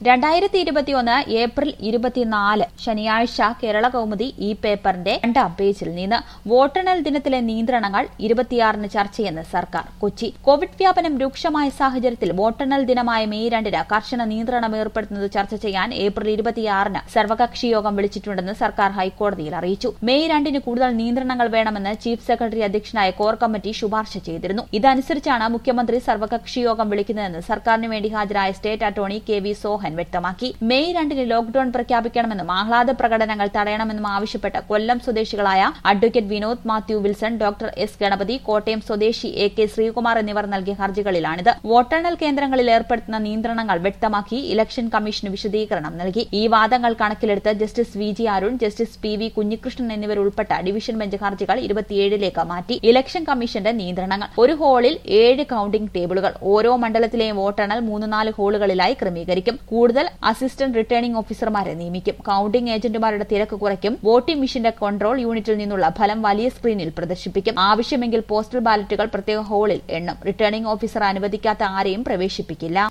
രണ്ടായിരത്തി ഇരുപത്തിയൊന്ന് ഏപ്രിൽ ഇരുപത്തിനാല് ശനിയാഴ്ച കേരള കൗമുദി ഈ പേപ്പറിന്റെ രണ്ടാം പേജിൽ നിന്ന് വോട്ടെണ്ണൽ ദിനത്തിലെ നിയന്ത്രണങ്ങൾ ഇരുപത്തിയാറിന് ചർച്ചയെന്ന് സർക്കാർ കൊച്ചി കോവിഡ് വ്യാപനം രൂക്ഷമായ സാഹചര്യത്തിൽ വോട്ടെണ്ണൽ ദിനമായ മെയ് രണ്ടിന് കർശന നിയന്ത്രണം ഏർപ്പെടുത്തുന്നത് ചർച്ച ചെയ്യാൻ ഏപ്രിൽ ഇരുപത്തിയാറിന് സർവകക്ഷി യോഗം വിളിച്ചിട്ടുണ്ടെന്ന് സർക്കാർ ഹൈക്കോടതിയിൽ അറിയിച്ചു മെയ് രണ്ടിന് കൂടുതൽ നിയന്ത്രണങ്ങൾ വേണമെന്ന് ചീഫ് സെക്രട്ടറി അധ്യക്ഷനായ കോർ കമ്മിറ്റി ശുപാർശ ചെയ്തിരുന്നു ഇതനുസരിച്ചാണ് മുഖ്യമന്ത്രി സർവകക്ഷി യോഗം വിളിക്കുന്നതെന്ന് സർക്കാരിന് വേണ്ടി ഹാജരായ state attorney K V Sohan വ്യക്തമാക്കി മെയ് രണ്ടിന് ലോക്ഡൌൺ പ്രഖ്യാപിക്കണമെന്നും ആഹ്ലാദ പ്രകടനങ്ങൾ തടയണമെന്നും ആവശ്യപ്പെട്ട് കൊല്ലം സ്വദേശികളായ advocate Vinod Mathew Wilson doctor S Ganapathi Kottayam സ്വദേശി എ കെ ശ്രീകുമാർ എന്നിവർ നൽകിയ ഹർജികളിലാണിത് വോട്ടെണ്ണൽ കേന്ദ്രങ്ങളിൽ ഏർപ്പെടുത്തുന്ന നിയന്ത്രണങ്ങൾ വ്യക്തമാക്കി ഇലക്ഷൻ കമ്മീഷന് വിശദീകരണം നൽകി ഈ വാദങ്ങൾ കണക്കിലെടുത്ത് justice V G Arun justice P V Kunhikrishnan എന്നിവരുൾപ്പെട്ട ഡിവിഷൻ ബെഞ്ച് ഹർജികൾ ഇരുപത്തിയേഴിലേക്ക് മാറ്റി ഇലക്ഷൻ കമ്മീഷന്റെ നിയന്ത്രണങ്ങൾ ഒരു ഹാളിൽ ഏഴ് കൌണ്ടിംഗ് ടേബിളുകൾ ഓരോ മണ്ഡലത്തിലെയും വോട്ടെണ്ണൽ മൂന്ന് നാല് ഹാളുകളിലായി ക്രമീകരിക്കും കൂടുതൽ അസിസ്റ്റന്റ് റിട്ടേണിംഗ് ഓഫീസർമാരെ നിയമിക്കും കൌണ്ടിംഗ് ഏജന്റുമാരുടെ തിരക്ക് കുറയ്ക്കും വോട്ടിംഗ് മെഷീന്റെ കൺട്രോൾ യൂണിറ്റിൽ നിന്നുള്ള ഫലം വലിയ സ്ക്രീനിൽ പ്രദർശിപ്പിക്കും ആവശ്യമെങ്കിൽ പോസ്റ്റൽ ബാലറ്റുകൾ പ്രത്യേക ഹാളിൽ എണ്ണും റിട്ടേണിംഗ് ഓഫീസർ അനുവദിക്കാത്ത ആരെയും പ്രവേശിപ്പിക്കില്ല